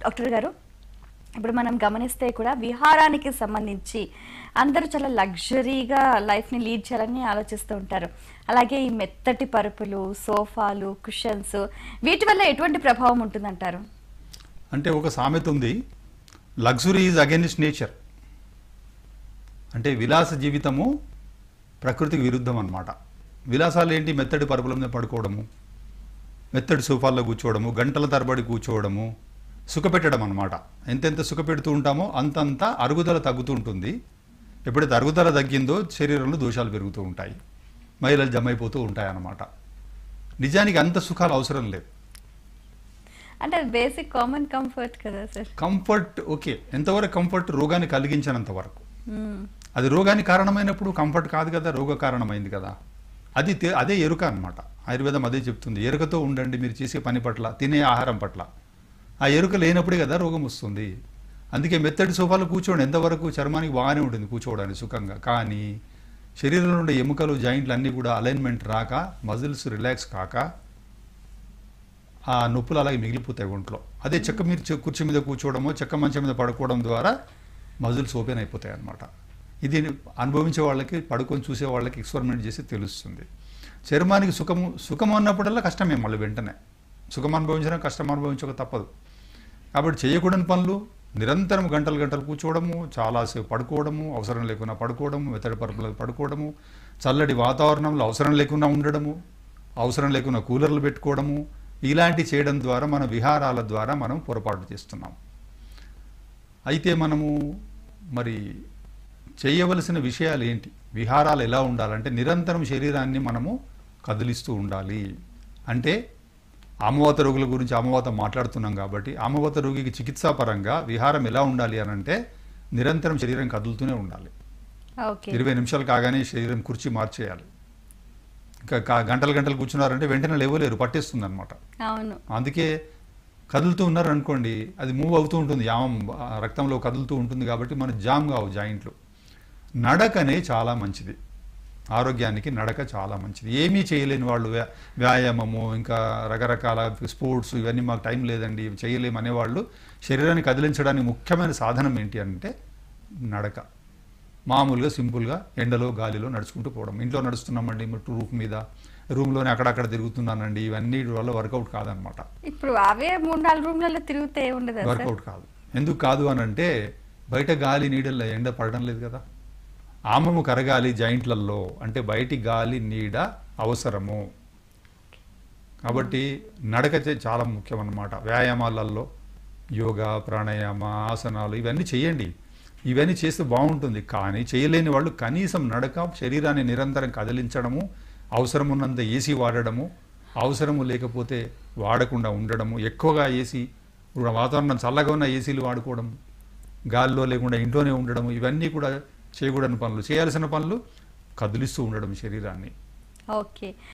doctor గారు ఇప్పుడు మనం గమనిస్తే కూడా విహారానికి సంబంధించి అందరూ చాలా లగ్జరీగా లైఫ్ని లీడ్ చేయాలని ఆలోచిస్తూ ఉంటారు అలాగే ఈ మెత్తటి పరుపులు సోఫాలు కుషన్స్ వీటి వల్ల ఎటువంటి ప్రభావం ఉంటుందంటారు అంటే ఒక సామెత ఉంది లగ్జరీ ఈజ్ అగెన్స్ట్ నేచర్ అంటే విలాస జీవితము ప్రకృతికి విరుద్ధం అన్నమాట విలాసాలు ఏంటి మెత్తడి పరుపుల మీద పడుకోవడము మెత్తడి సోఫాల్లో కూర్చోవడము గంటల తరబడి కూర్చోవడము సుఖపెట్టడం అనమాట ఎంతెంత సుఖపెడుతూ ఉంటామో అంతంత అరుగుదల తగ్గుతూ ఉంటుంది ఎప్పుడైతే అరుగుదల తగ్గిందో శరీరంలో దోషాలు పెరుగుతూ ఉంటాయి మహిళలు జమ అయిపోతూ ఉంటాయి అన్నమాట నిజానికి అంత సుఖాలు అవసరం లేదు అంటే బేసిక్ కామన్ కంఫర్ట్ కదా సార్ కంఫర్ట్ ఓకే ఎంతవరకు కంఫర్ట్ రోగాన్ని కలిగించినంత వరకు అది రోగానికి కారణమైనప్పుడు కంఫర్ట్ కాదు కదా రోగ కారణమైంది కదా అది తె- అదే ఎరుక అన్నమాట ఆయుర్వేదం అదే చెప్తుంది ఎరుకతో ఉండండి మీరు చేసే పని పట్ల తినే ఆహారం పట్ల ఆ ఎరుక లేనప్పుడే కదా రోగం వస్తుంది అందుకే మెత్తడి సోఫాలో కూర్చోండి ఎంతవరకు చర్మానికి బాగానే ఉంటుంది కూర్చోవడానికి సుఖంగా కానీ శరీరంలో ఉండే ఎముకలు జాయింట్లు అన్నీ కూడా అలైన్మెంట్ రాక మజిల్స్ రిలాక్స్ కాక ఆ నొప్పులు అలాగే మిగిలిపోతాయి ఒంట్లో అదే చెక్క మీద చె- కుర్చీ మీద కూర్చోవడమో చెక్క మంచం మీద పడుకోవడం ద్వారా మజిల్స్ ఓపెన్ అయిపోతాయి అన్నమాట ఇది అనుభవించే వాళ్ళకి పడుకొని చూసే వాళ్ళకి ఎక్స్పెరిమెంట్ చేసి తెలుస్తుంది చర్మానికి సుఖము సుఖం అన్నప్పుడల్లా కష్టమే మళ్ళీ వెంటనే సుఖం అనుభవించడం కష్టం అనుభవించక తప్పదు కాబట్టి చేయకూడని పనులు నిరంతరం గంటలు గంటలు కూర్చోవడము చాలాసేపు పడుకోవడము అవసరం లేకుండా పడుకోవడము మెత్తడి పరుపులకు పడుకోవడము చల్లటి వాతావరణంలో అవసరం లేకుండా ఉండడము అవసరం లేకుండా కూలర్లు పెట్టుకోవడము ఇలాంటి చేయడం ద్వారా మన విహారాల ద్వారా మనం పొరపాటు చేస్తున్నాం అయితే మనము మరి చేయవలసిన విషయాలు ఏంటి విహారాలు ఎలా ఉండాలంటే నిరంతరం శరీరాన్ని మనము కదిలిస్తూ ఉండాలి అంటే ఆమవాత రోగుల గురించి ఆమవాత మాట్లాడుతున్నాం కాబట్టి ఆమవాత రోగికి చికిత్సాపరంగా విహారం ఎలా ఉండాలి అని అంటే నిరంతరం శరీరం కదులుతూనే ఉండాలి ఓకే ఇరవై నిమిషాలు కాగానే శరీరం కుర్చీ మార్చేయాలి ఇంకా కా- గంటలు గంటలు కూర్చున్నారంటే వెంటనే లేవలేరు పట్టేస్తుంది అనమాట అవును అందుకే కదులుతూ ఉన్నారు అనుకోండి అది మూవ్ అవుతూ ఉంటుంది యామం ఆ, రక్తంలో కదులుతూ ఉంటుంది కాబట్టి మన జామ్ కావు జాయింట్లు నడకనే చాలా మంచిది ఆరోగ్యానికి నడక చాలా మంచిది ఏమీ చేయలేని వాళ్ళు వ్యా- వ్యాయామము ఇంకా రకరకాల స్పోర్ట్స్ ఇవన్నీ మాకు టైం లేదండి ఇవి చేయలేము అనేవాళ్ళు శరీరాన్ని కదిలించడానికి ముఖ్యమైన సాధనం ఏంటి అంటే నడక మామూలుగా సింపుల్గా ఎండలో గాలిలో నడుచుకుంటూ పోవడం ఇంట్లో నడుస్తున్నామండి రూఫ్ మీద రూమ్లోనే అక్కడక్కడ తిరుగుతున్నానండి ఇవన్నీ వల్ల వర్కౌట్ కాదనమాట ఇప్పుడు అవే మూడు నాలుగు రూమ్లలో తిరిగితే ఉండదు సార్ వర్కౌట్ కాదు ఎందుకు కాదు అని అంటే బయట గాలి నీడల్లో ఎండ పడడం లేదు కదా ఆమము కరగాలి జాయింట్లలో అంటే బయటి గాలి నీడ అవసరము కాబట్టి నడక చే- చాలా ముఖ్యం అన్నమాట వ్యాయామాలలో యోగా ప్రాణాయామ ఆసనాలు ఇవన్నీ చేయండి ఇవన్నీ చేస్తే బాగుంటుంది కానీ చేయలేని వాళ్ళు కనీసం నడక శరీరాన్ని నిరంతరం కదిలించడము అవసరం ఉన్నంత ఏసీ వాడడము అవసరము లేకపోతే వాడకుండా ఉండడము ఎక్కువగా ఏసీ ఇప్పుడు వాతావరణం చల్లగా ఉన్న ఏసీలు వాడుకోవడం గాలిలో లేకుండా ఇంట్లోనే ఉండడము ఇవన్నీ కూడా చేయకూడని పనులు చేయాల్సిన పనులు కదిలిస్తూ ఉండడం శరీరాన్ని ఓకే